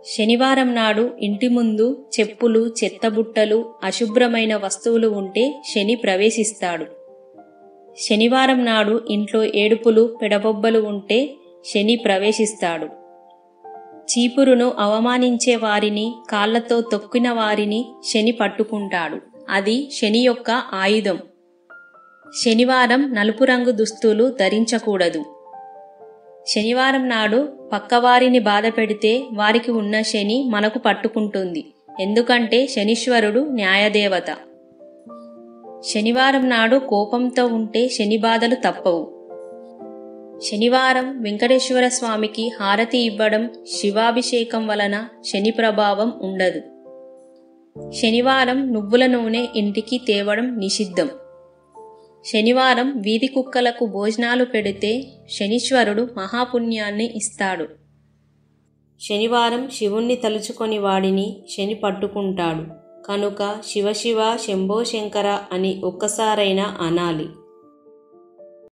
శనివారం నాడు ఇంటి ముందు చెప్పులు చెత్తబుట్టలు అశుభ్రమైన వస్తువులు ఉంటే శని ప్రవేశిస్తాడు శనివారం నాడు ఇంట్లో ఏడుపులు పెడబొబ్బలు ఉంటే శని ప్రవేశిస్తాడు చీపురును అవమానించే వారిని కాళ్లతో తొక్కిన వారిని శని పట్టుకుంటాడు అది శని యొక్క ఆయుధం శనివారం నలుపు రంగు దుస్తులు ధరించకూడదు శనివారం నాడు పక్కవారిని బాధ పెడితే వారికి ఉన్న శని మనకు పట్టుకుంటుంది ఎందుకంటే శనీశ్వరుడు న్యాయదేవత శనివారం నాడు కోపంతో ఉంటే శని బాధలు తప్పవు శనివారం వెంకటేశ్వర స్వామికి హారతి ఇవ్వడం శివాభిషేకం వలన శని ప్రభావం ఉండదు శనివారం నువ్వుల నూనె ఇంటికి తేవడం నిషిద్ధం శనివారం వీధి కుక్కలకు భోజనాలు పెడితే శనీశ్వరుడు మహాపుణ్యాన్ని ఇస్తాడు శనివారం శివుణ్ణి తలుచుకొని వాడిని శని పట్టుకుంటాడు కనుక శివశివ శంభో శంకర అని ఒక్కసారైనా అనాలి